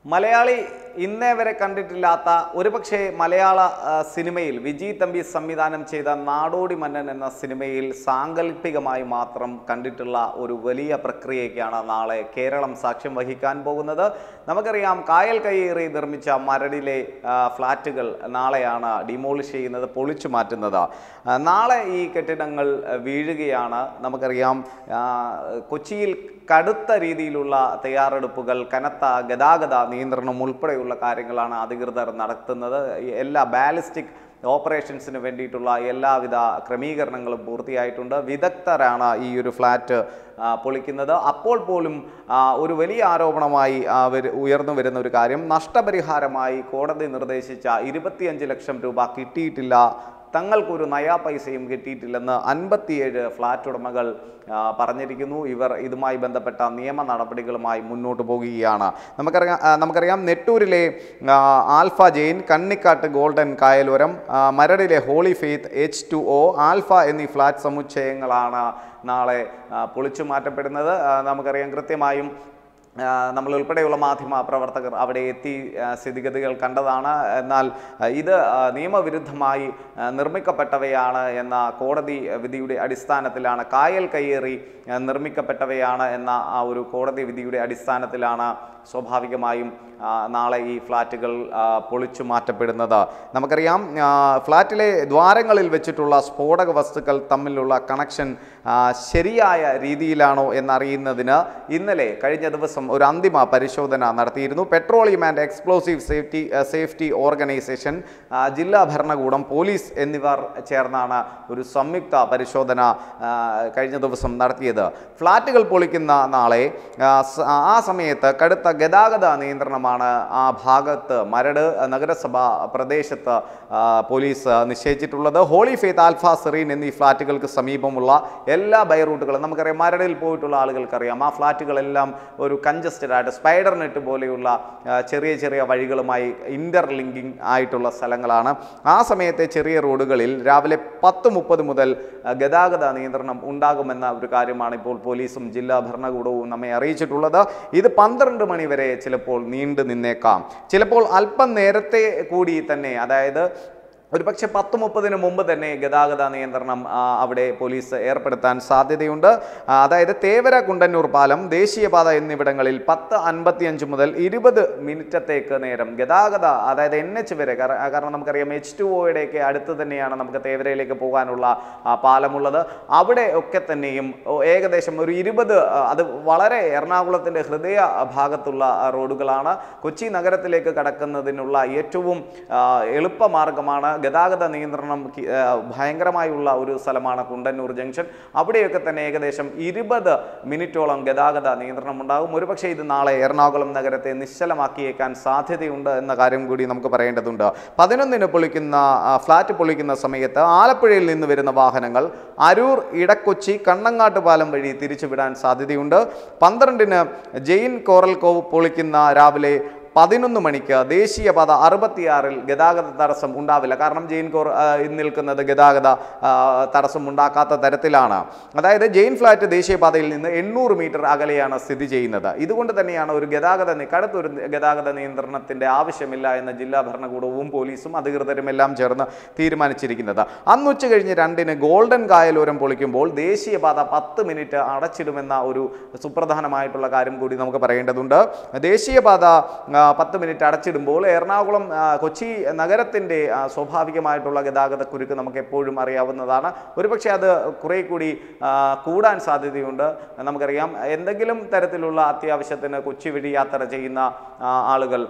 മലയാളി ഇന്നേ വരെ കണ്ടിട്ടില്ലാത്ത ഒരുപക്ഷെ മലയാള ആ, സിനിമയിൽ വിജയ് തമ്പി സംവിധാനം ചെയ്ത നാടോടി മന്നൻ എന്ന സിനിമയിൽ സാങ്കല്പികമായി മാത്രം കണ്ടിട്ടുള്ള ഒരു വലിയ പ്രക്രിയയ്ക്കാണ് നാളെ കേരളം സാക്ഷ്യം വഹിക്കാൻ പോകുന്നത് നമുക്കറിയാം കായൽ കയ്യേറി നിർമ്മിച്ച മരടിലെ ആ, ഫ്ലാറ്റുകൾ നാളെയാണ് ഡിമോളിഷ് ചെയ്യുന്നത് പൊളിച്ചു മാറ്റുന്നത് ആ, നാളെ ഈ കെട്ടിടങ്ങൾ ആ, വീഴുകയാണ് നമുക്കറിയാം ആ, കൊച്ചിയിൽ കടുത്ത രീതിയിലുള്ള തയ്യാറെടുപ്പുകൾ കനത്ത ഗതാഗത നിയന്ത്രണം ഉൾപ്പെടെയുള്ള കാര്യങ്ങളാണ് അധികൃതർ നടത്തുന്നത് ഈ എല്ലാ ബാലിസ്റ്റിക് ഓപ്പറേഷൻസിന് വേണ്ടിയിട്ടുള്ള എല്ലാവിധ ക്രമീകരണങ്ങളും പൂർത്തിയായിട്ടുണ്ട് വിദഗ്ധരാണ് ഈ ഒരു ഫ്ലാറ്റ് ആ, പൊളിക്കുന്നത് അപ്പോൾ പോലും ആ, ഒരു വലിയ ആരോപണമായി ആ, വരു- ഉയർന്നു വരുന്ന ഒരു കാര്യം നഷ്ടപരിഹാരമായി കോടതി നിർദ്ദേശിച്ച ഇരുപത്തിയഞ്ച് ലക്ഷം രൂപ കിട്ടിയിട്ടില്ല തങ്ങൾക്കൊരു നയാ പൈസയും കിട്ടിയിട്ടില്ലെന്ന് അൻപത്തിയേഴ് ഫ്ലാറ്റ് ഉടമകൾ ആ, പറഞ്ഞിരിക്കുന്നു ഇവർ ഇതുമായി ബന്ധപ്പെട്ട നിയമ നടപടികളുമായി മുന്നോട്ട് പോകുകയാണ് നമുക്കറിയാം ആ, നമുക്കറിയാം നെട്ടൂരിലെ ആ, ആൽഫ ജെയിൻ കണ്ണിക്കാട്ട് ഗോൾഡൻ കായലോരം ആ, മരടിലെ Holy Faith H two O Alfa എന്നീ ഫ്ലാറ്റ് സമുച്ചയങ്ങളാണ് നാളെ ആ, പൊളിച്ചു മാറ്റപ്പെടുന്നത് ആ, നമുക്കറിയാം കൃത്യമായും ആ, നമ്മൾ ഉൾപ്പെടെയുള്ള മാധ്യമ പ്രവർത്തകർ അവിടെ എത്തി ആ, സ്ഥിതിഗതികൾ കണ്ടതാണ് എന്നാൽ ആ, ഇത് ആ, നിയമവിരുദ്ധമായി ആ, നിർമ്മിക്കപ്പെട്ടവയാണ് എന്ന കോടതി വിധിയുടെ അടിസ്ഥാനത്തിലാണ് കായൽ കയ്യേറി ആ, നിർമ്മിക്കപ്പെട്ടവയാണ് എന്ന ആ ഒരു കോടതി വിധിയുടെ അടിസ്ഥാനത്തിലാണ് സ്വാഭാവികമായും ആ, നാളെ ഈ ഫ്ലാറ്റുകൾ ആ, പൊളിച്ചു മാറ്റപ്പെടുന്നത് നമുക്കറിയാം ആ, ഫ്ലാറ്റിലെ ദ്വാരങ്ങളിൽ വെച്ചിട്ടുള്ള സ്ഫോടക വസ്തുക്കൾ തമ്മിലുള്ള കണക്ഷൻ ആ, ശരിയായ രീതിയിലാണോ എന്നറിയുന്നതിന് ഇന്നലെ കഴിഞ്ഞ ദിവസം ഒരു അന്തിമ പരിശോധന നടത്തിയിരുന്നു petroleum and explosive safety safety organisation ആ, ജില്ലാ ഭരണകൂടം പോലീസ് എന്നിവർ ചേർന്നാണ് ഒരു സംയുക്ത പരിശോധന ആ, കഴിഞ്ഞ ദിവസം നടത്തിയത് ഫ്ലാറ്റുകൾ പൊളിക്കുന്ന നാളെ ആ, സ- ആ സമയത്ത് കടുത്ത ഗതാഗത നിയന്ത്രണമാണ് ആ ഭാഗത്ത് മരട് നഗരസഭ പ്രദേശത്ത് ആ, പോലീസ് നിശ്ചയിച്ചിട്ടുള്ളത് ഹോളി ഫെയ്ത്ത് ആൽഫ സെറീൻ എന്നീ ഫ്ലാറ്റുകൾക്ക് സമീപമുള്ള എല്ലാ ബൈ റൂട്ടുകളും നമുക്കറിയാം മരടിൽ പോയിട്ടുള്ള ആളുകൾക്കറിയാം ആ ഫ്ലാറ്റുകളെല്ലാം ഒരു കഞ്ചസ്റ്റഡ് ആയിട്ട് സ്പൈഡർ നെറ്റ് പോലെയുള്ള ആ, ചെറിയ ചെറിയ വഴികളുമായി ഇന്റർലിങ്കിങ് ആയിട്ടുള്ള സ്ഥലങ്ങളാണ് ആ സമയത്തെ ചെറിയ റോഡുകളിൽ രാവിലെ പത്ത് മുപ്പത് മുതൽ ആ, ഗതാഗത നിയന്ത്രണം ഉണ്ടാകുമെന്ന ഒരു കാര്യമാണ് ഇപ്പോൾ പോലീസും ജില്ലാ ഭരണകൂടവും നമ്മെ അറിയിച്ചിട്ടുള്ളത് ഇത് പന്ത്രണ്ട് മണി വരെ ചിലപ്പോൾ നീണ്ടു നിന്നേക്കാം ചിലപ്പോൾ അല്പം നേരത്തെ കൂടി തന്നെ അതായത് ഒരുപക്ഷെ പത്ത് മുപ്പതിന് മുമ്പ് തന്നെ ഗതാഗത നിയന്ത്രണം ആ, അവിടെ പോലീസ് ഏർപ്പെടുത്താൻ സാധ്യതയുണ്ട് ആ, അതായത് തേവര കുണ്ടന്നൂർ പാലം ദേശീയപാത എന്നിവിടങ്ങളിൽ പത്ത് അൻപത്തിയഞ്ച് മുതൽ ഇരുപത് മിനിറ്റത്തേക്ക് നേരം ഗതാഗത അതായത് എൻ എച്ച് വരെ കാര- കാരണം നമുക്കറിയാം എച്ച് ടു ഒയുടെയൊക്കെ അടുത്ത് തന്നെയാണ് നമുക്ക് തേവരയിലേക്ക് പോകാനുള്ള ആ, പാലമുള്ളത് അവിടെ ഒക്കെ തന്നെയും ഓ, ഏകദേശം ഒരു ഇരുപത് അത് വളരെ എറണാകുളത്തിൻ്റെ ഹൃദയ ഭാഗത്തുള്ള ആ, റോഡുകളാണ് കൊച്ചി നഗരത്തിലേക്ക് കടക്കുന്നതിനുള്ള ഏറ്റവും ആ, എളുപ്പമാർഗമാണ് ഗതാഗത നിയന്ത്രണം കി- ആ, ഭയങ്കരമായുള്ള ഒരു സ്ഥലമാണ് കുണ്ടന്നൂർ ജംഗ്ഷൻ അവിടെയൊക്കെ തന്നെ ഏകദേശം ഇരുപത് മിനിറ്റോളം ഗതാഗത നിയന്ത്രണം ഉണ്ടാകും ഒരുപക്ഷെ ഇത് നാളെ എറണാകുളം നഗരത്തെ നിശ്ചലമാക്കിയേക്കാൻ സാധ്യതയുണ്ട് എന്ന കാര്യം കൂടി നമുക്ക് പറയേണ്ടതുണ്ട് പതിനൊന്നിന് പൊളിക്കുന്ന ആ, ഫ്ലാറ്റ് പൊളിക്കുന്ന സമയത്ത് ആലപ്പുഴയിൽ നിന്ന് വരുന്ന വാഹനങ്ങൾ അരൂർ ഇടക്കൊച്ചി കണ്ണങ്ങാട്ട് പാലം വഴി തിരിച്ചുവിടാൻ സാധ്യതയുണ്ട് പന്ത്രണ്ടിന് ജെയിൻ കോറൽകോവ് പൊളിക്കുന്ന രാവിലെ പതിനൊന്ന് മണിക്ക് ദേശീയപാത അറുപത്തിയാറിൽ ഗതാഗത തടസ്സം ഉണ്ടാവില്ല കാരണം ജെയിൻ കോർ ആ, ഇന്ന് നിൽക്കുന്നത് ഗതാഗത ആ, തടസ്സം ഉണ്ടാക്കാത്ത തരത്തിലാണ് അതായത് ജെയിൻ ഫ്ലാറ്റ് ദേശീയപാതയിൽ നിന്ന് എണ്ണൂറ് മീറ്റർ അകലെയാണ് സ്ഥിതി ചെയ്യുന്നത് ഇതുകൊണ്ട് തന്നെയാണ് ഒരു ഗതാഗത നി- കടുത്തൊരു ഗതാഗത നിയന്ത്രണത്തിന്റെ ആവശ്യമില്ല എന്ന് ജില്ലാ ഭരണകൂടവും പോലീസും അധികൃതരും എല്ലാം ചേർന്ന് തീരുമാനിച്ചിരിക്കുന്നത് അന്ന് ഉച്ച കഴിഞ്ഞ് രണ്ടിന് ഗോൾഡൻ കായലോരം പൊളിക്കുമ്പോൾ ദേശീയപാത പത്ത് മിനിറ്റ് അടച്ചിടുമെന്ന ഒരു സുപ്രധാനമായിട്ടുള്ള കാര്യം കൂടി നമുക്ക് പറയേണ്ടതുണ്ട് ദേശീയപാത ആ, പത്ത് മിനിറ്റ് അടച്ചിടുമ്പോൾ എറണാകുളം ആ, കൊച്ചി നഗരത്തിൻ്റെ ആ, സ്വാഭാവികമായിട്ടുള്ള ഗതാഗത കുരുക്ക് നമുക്ക് എപ്പോഴും അറിയാവുന്നതാണ് ഒരുപക്ഷെ അത് കുറേ കൂടി ആ, കൂടാൻ സാധ്യതയുണ്ട് നമുക്കറിയാം എന്തെങ്കിലും തരത്തിലുള്ള അത്യാവശ്യത്തിന് കൊച്ചി വഴി യാത്ര ചെയ്യുന്ന ആ, ആളുകൾ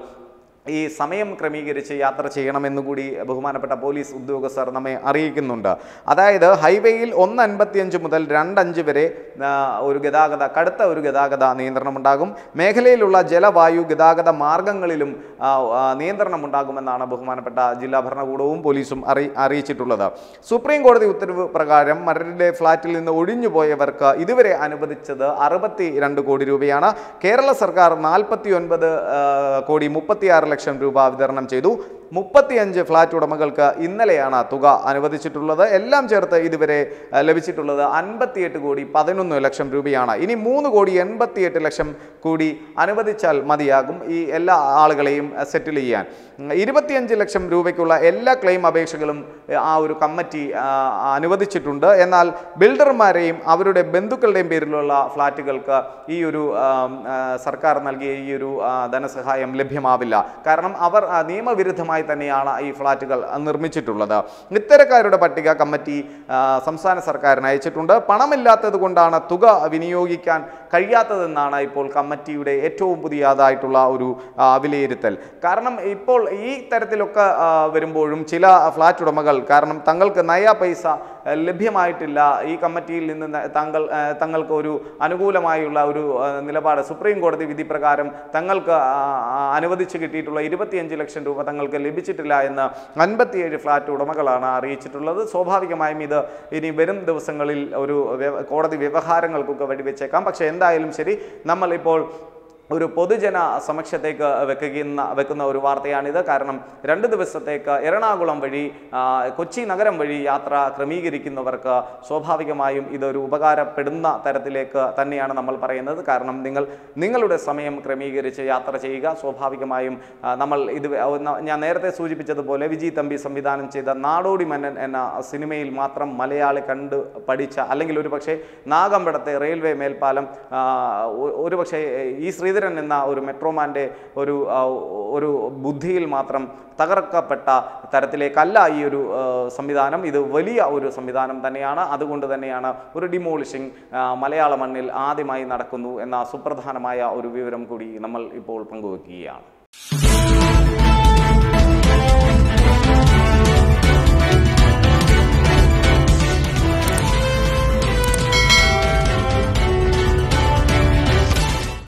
ഈ സമയം ക്രമീകരിച്ച് യാത്ര ചെയ്യണമെന്ന് കൂടി ബഹുമാനപ്പെട്ട പോലീസ് ഉദ്യോഗസ്ഥർ നമ്മെ അറിയിക്കുന്നുണ്ട് അതായത് ഹൈവേയിൽ ഒന്ന് അൻപത്തിയഞ്ച് മുതൽ രണ്ടഞ്ച് വരെ ആ, ഒരു ഗതാഗത കടുത്ത ഒരു ഗതാഗത നിയന്ത്രണം ഉണ്ടാകും മേഖലയിലുള്ള ജലവായു ഗതാഗത മാർഗങ്ങളിലും ആ, ആ, നിയന്ത്രണം ഉണ്ടാകുമെന്നാണ് ബഹുമാനപ്പെട്ട ജില്ലാ ഭരണകൂടവും പോലീസും അറി അറിയിച്ചിട്ടുള്ളത് സുപ്രീം കോടതി ഉത്തരവ് പ്രകാരം മരടിലെ ഫ്ളാറ്റിൽ നിന്ന് ഒഴിഞ്ഞുപോയവർക്ക് ഇതുവരെ അനുവദിച്ചത് അറുപത്തി രണ്ട് കോടി രൂപയാണ് കേരള സർക്കാർ നാൽപ്പത്തി ഒൻപത് കോടി മുപ്പത്തിയാറ് ലക്ഷം രൂപ വിതരണം ചെയ്തു മുപ്പത്തിയഞ്ച് ഫ്ലാറ്റ് ഉടമകൾക്ക് ഇന്നലെയാണ് തുക അനുവദിച്ചിട്ടുള്ളത് എല്ലാം ചേർത്ത് ഇതുവരെ ആ, ലഭിച്ചിട്ടുള്ളത് അൻപത്തിയെട്ട് കോടി പതിനൊന്ന് ലക്ഷം രൂപയാണ് ഇനി മൂന്ന് കോടി എൺപത്തിയെട്ട് ലക്ഷം കൂടി അനുവദിച്ചാൽ മതിയാകും ഈ എല്ലാ ആളുകളെയും സെറ്റിൽ ചെയ്യാൻ ഉം, ഇരുപത്തിയഞ്ച് ലക്ഷം രൂപയ്ക്കുള്ള എല്ലാ ക്ലെയിം അപേക്ഷകളും ഏ, ആ ഒരു കമ്മിറ്റി ആ, അനുവദിച്ചിട്ടുണ്ട് എന്നാൽ ബിൽഡർമാരെയും അവരുടെ ബന്ധുക്കളുടെയും പേരിലുള്ള ഫ്ലാറ്റുകൾക്ക് ഈ ഒരു ആം, ആ, സർക്കാർ നൽകിയ ഈ ഒരു ആ, ധനസഹായം ലഭ്യമാവില്ല കാരണം അവർ ആ, നിയമവിരുദ്ധമായി തന്നെയാണ് ഈ ഫ്ലാറ്റുകൾ നിർമ്മിച്ചിട്ടുള്ളത് ഇത്തരക്കാരുടെ പട്ടിക കമ്മിറ്റി ആ, സംസ്ഥാന സർക്കാരിന് അയച്ചിട്ടുണ്ട് പണമില്ലാത്തത് കൊണ്ടാണ് തുക വിനിയോഗിക്കാൻ കഴിയാത്തതെന്നാണ് ഇപ്പോൾ കമ്മിറ്റിയുടെ ഏറ്റവും പുതിയതായിട്ടുള്ള ഒരു ആ, വിലയിരുത്തൽ കാരണം ഇപ്പോൾ ഈ തരത്തിലൊക്കെ ആ, വരുമ്പോഴും ചില ഫ്ലാറ്റ് ഉടമകൾ കാരണം തങ്ങൾക്ക് നയ പൈസ ആ, ലഭ്യമായിട്ടില്ല ഈ കമ്മിറ്റിയിൽ നിന്ന് ന- താങ്കൾ ആ, തങ്ങൾക്ക് ഒരു അനുകൂലമായുള്ള ഒരു ആ, നിലപാട് സുപ്രീം കോടതി വിധി പ്രകാരം തങ്ങൾക്ക് ആ, ആ, അനുവദിച്ച് കിട്ടിയിട്ടുള്ള ഇരുപത്തിയഞ്ച് ലക്ഷം രൂപ തങ്ങൾക്ക് ലഭിച്ചിട്ടില്ല എന്ന് അൻപത്തിയേഴ് ഫ്ലാറ്റ് ഉടമകളാണ് അറിയിച്ചിട്ടുള്ളത് സ്വാഭാവികമായും ഇത് ഇനി വരും ദിവസങ്ങളിൽ ഒരു വ്യ- കോടതി വ്യവഹാരങ്ങൾക്കൊക്കെ വഴിവെച്ചേക്കാം പക്ഷേ എന്തായാലും ശരി നമ്മൾ ഇപ്പോൾ ഒരു പൊതുജന സമക്ഷത്തേക്ക് വെക്കുന്ന വെക്കുന്ന ഒരു വാർത്തയാണിത് കാരണം രണ്ട് ദിവസത്തേക്ക് എറണാകുളം വഴി ആ, കൊച്ചി നഗരം വഴി യാത്ര ക്രമീകരിക്കുന്നവർക്ക് സ്വാഭാവികമായും ഇതൊരു ഉപകാരപ്പെടുന്ന തരത്തിലേക്ക് തന്നെയാണ് നമ്മൾ പറയുന്നത് കാരണം നിങ്ങൾ നിങ്ങളുടെ സമയം ക്രമീകരിച്ച് യാത്ര ചെയ്യുക സ്വാഭാവികമായും ആ, നമ്മൾ ഇത് വേ- ഒന്ന് ഞാൻ നേരത്തെ സൂചിപ്പിച്ചതുപോലെ വിജയ് തമ്പി സംവിധാനം ചെയ്ത നാടോടി മന്നൻ എന്ന സിനിമയിൽ മാത്രം മലയാളി കണ്ട് പഠിച്ച അല്ലെങ്കിൽ ഒരു പക്ഷേ നാഗമ്പടത്തെ റെയിൽവേ മേൽപ്പാലം ആ, ഒ- ഒരു പക്ഷേ ഈ ശ്രീധരൻ എന്ന ഒരു മെട്രോമാൻ്റെ ഒരു ആ, ഒരു ബുദ്ധിയിൽ മാത്രം തകർക്കപ്പെട്ട തരത്തിലേക്കല്ല ഈ ഒരു ആ, സംവിധാനം ഇത് വലിയ ഒരു സംവിധാനം തന്നെയാണ് അതുകൊണ്ട് തന്നെയാണ് ഒരു ഡിമോളിഷിംഗ് മലയാള മണ്ണിൽ ആദ്യമായി നടക്കുന്നു എന്ന സുപ്രധാനമായ ഒരു വിവരം കൂടി നമ്മൾ ഇപ്പോൾ പങ്കുവെക്കുകയാണ്